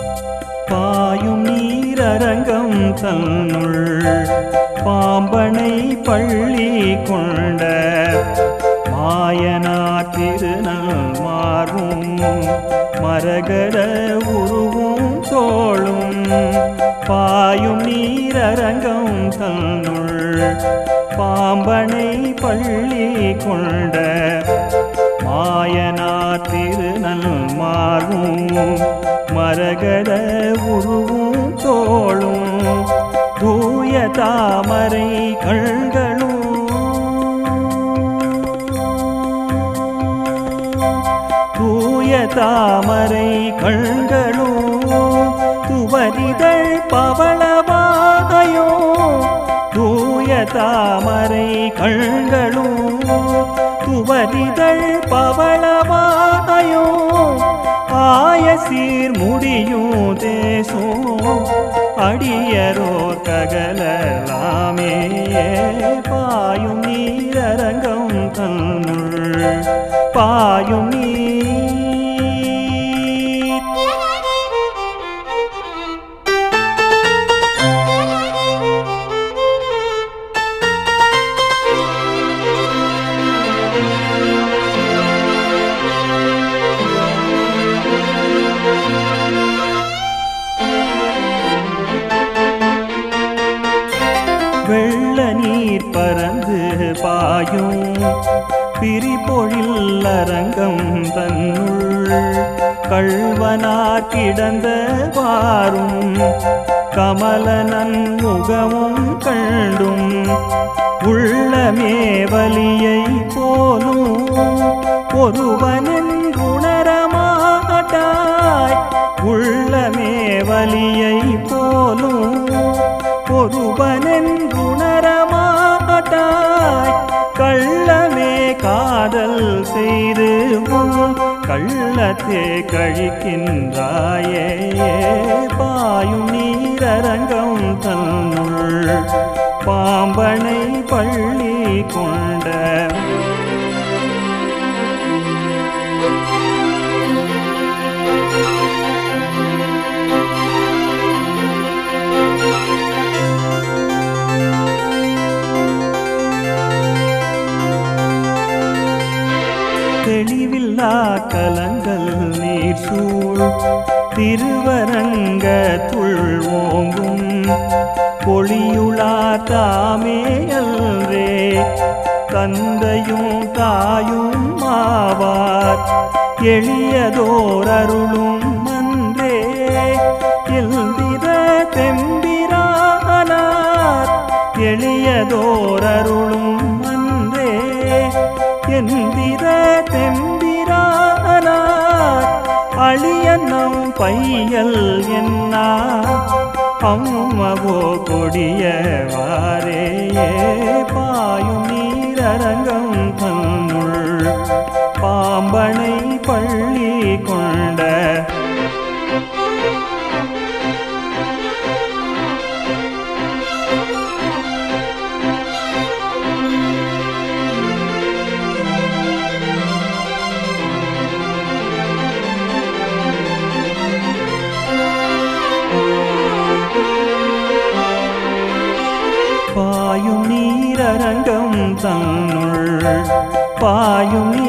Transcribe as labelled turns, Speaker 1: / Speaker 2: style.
Speaker 1: பாயும் நீரரங்கம் தன்னுள் பாம்பனை பள்ளி கொண்ட மாயனா திருநல் மாறும் மரகத உருவும் தோளும் பாயும் நீரரங்கம் தன்னுள் பாம்பனை பள்ளி கொண்ட மாயனா திருநல் மாறும் மரகத உருவும் தோளும் தூய தாமரை கண்களும் தூய தாமரை கண்களும் துவரிதழ் பவளவாயோ தூய தாமரை கண்களும் துவரிதழ் பவளவாயோ ஆய சீர் முடியும் தேசோ அடியரோர் ககலலாமே பாயும் நீரரங்கம் தன்னுள் பாயும் நீர் வெள்ள நீர் பறந்து பாயும் பிரிபொழில் அரங்கம் தன்னுள் கள்வனார் கிடந்த வாரும் கமலனன் முகமும் கண்டும் உள்ளமே வலியை போலும் ஒருவனின் குணரமாட்டாய் உள்ளமே வலியை போலும் ஒருவனின் குணரமாட்டாய் கள்ளமே காதல் செய்து உன் கள்ளத்தே கழிக்கின்றாயே பாயும் நீரரங்கம் தன்னுள் பாம்பனை பள்ளி கொண்ட தெளிவில்லா கலங்கள் நீர் சூழ் திருவரங்கத்துள் ஓங்கும் பொழியுளார் தாமே அல்றே தந்தையும் தாயும் ஆவார் எளியதோர் அருளும் அன்றே எல்திர தெம்பிரானார் எளியதோர் அருளும் அன்றே எந்திர தெம்பிரானார் அழியன்னம் பையல் என்னா அம்மவோ கொடியவாரே பாயும் நீரரங்கம் தன்னுள் பாம்பனை பள்ளி கொண்ட பாயும் நீரரங்கம் தன்னுள் பாயும்